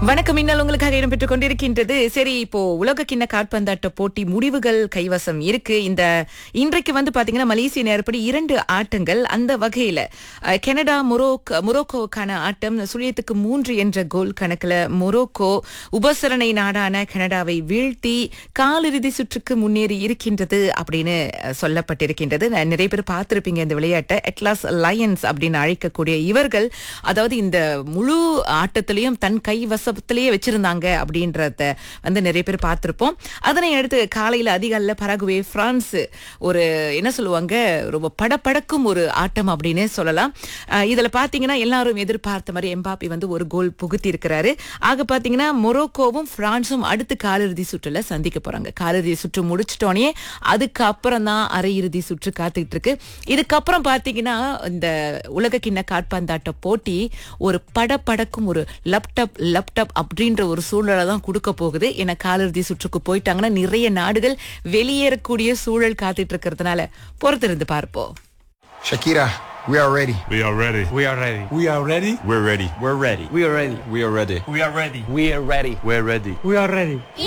வணக்கம் இன்னல் உங்களுக்காக இடம்பெற்றுக் கொண்டிருக்கின்றது சரி இப்போ உலக கிண்ண காற்பந்தாட்ட போட்டி முடிவுகள் கைவசம் இருக்கு இந்த இன்றைக்கு வந்து பாத்தீங்கன்னா மலேசிய நேரப்படி இரண்டு ஆட்டங்கள் அந்த வகையில அஹ், கனடா மொரோக் மொரோக்கோவுக்கான ஆட்டம் சுழியத்துக்கு மூன்று என்ற கோல் கணக்குல மொரோக்கோ உபசரணை நாடான கனடாவை வீழ்த்தி காலிறுதி சுற்றுக்கு முன்னேறி இருக்கின்றது அப்படின்னு அஹ், சொல்லப்பட்டிருக்கின்றது நான் நிறைய பேர் பார்த்திருப்பீங்க இந்த விளையாட்டை அட்லாஸ் லயன்ஸ் அப்படின்னு அழைக்கக்கூடிய இவர்கள் அதாவது இந்த முழு ஆட்டத்திலையும் தன் கை வசத்திலேயே வச்சிருந்தாங்க அப்படின்றத வந்து நிறைய பேர் பார்த்திருப்போம் அதனை அடுத்து காலையில அதிகாலையில பரகுவே பிரான்ஸ் ஒரு என்ன சொல்லுவாங்க ரொம்ப படபடக்கும் ஒரு ஆட்டம் அப்படின்னு சொல்லலாம் அஹ் இதுல பாத்தீங்கன்னா எல்லாரும் எதிர்பார்த்த மாதிரி எம்பாப்பி வந்து ஒரு கோல் புகுத்தி இருக்கிறாரு ஆக பாத்தீங்கன்னா மொரோக்கோவும் பிரான்ஸும் அடுத்து காலிறுதி சுற்றுல சந்திக்க போறாங்க காலிறுதி சுற்று முடிச்சிட்டோனே அதுக்கப்புறம் தான் அரையிறுதி சுற்று காத்துக்கிட்டு இருக்கு இதுக்கப்புறம் பாத்தீங்கன்னா இந்த உலக கிண்ண காற்பந்தாட்ட போட்டி ஒரு படபடக்கும் ஒரு லேப்டாப் லேப்டாப் அப்படின்ற ஒரு சூழலை தான் கொடுக்க போகுது ஏன்னா காலிறுதி சுற்றுக்கு போயிட்டாங்கன்னா நிறைய நாடுகள் வெளியேறக்கூடிய சூழல் காத்துட்டு இருக்கிறதுனால பொறுத்திருந்து பார்ப்போம் Shakira, we are ready. We are ready. We are ready. We are ready. We're ready. We're ready. We are ready. We are ready. We are ready. We are ready. We're ready. We are ready.